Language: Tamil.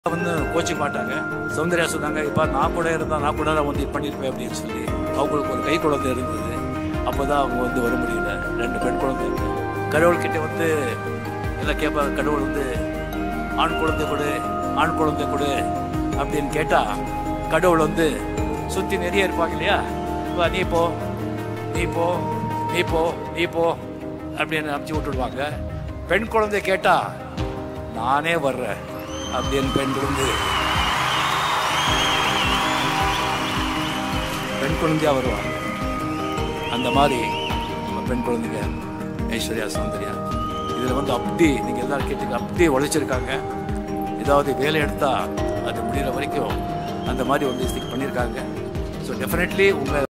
வந்து கோச்சிக்க மாட்டாங்க சௌந்தர்யா சொன்னாங்க இப்போ நான் கூட இருந்தால் நான் கூட தான் வந்து இது பண்ணியிருப்பேன் அப்படின்னு சொல்லி அவங்களுக்கு ஒரு கை குழந்தை இருந்தது அப்போ தான் அவங்க வந்து வர முடியல ரெண்டு பெண் குழந்தை இருக்கு கடவுள்கிட்ட வந்து எல்லாம் கேட்பாங்க கடவுள் வந்து ஆண் குழந்தை கொடு ஆண் குழந்தை கொடு அப்படின்னு கேட்டால் கடவுள் வந்து சுற்றி நிறைய இருப்பாங்க இல்லையா இப்போ நீ போ நீ போ நீ போ நீ போ அப்படின்னு அனுப்பிச்சி விட்டுடுவாங்க பெண் குழந்தை கேட்டால் நானே வர்றேன் அப்படின்னு பெண் குழந்தை பெண் குழந்தையா வருவாங்க அந்த மாதிரி நம்ம பெண் குழந்தைங்க ஐஸ்வர்யா சௌந்தர்யா இதில் வந்து அப்படி நீங்கள் எல்லாரும் கேட்டீங்க அப்படி உழைச்சிருக்காங்க ஏதாவது வேலை எடுத்தால் அது முடிகிற வரைக்கும் அந்த மாதிரி வந்து ஸ்டிக் பண்ணியிருக்காங்க ஸோ டெஃபினெட்லி உங்கள்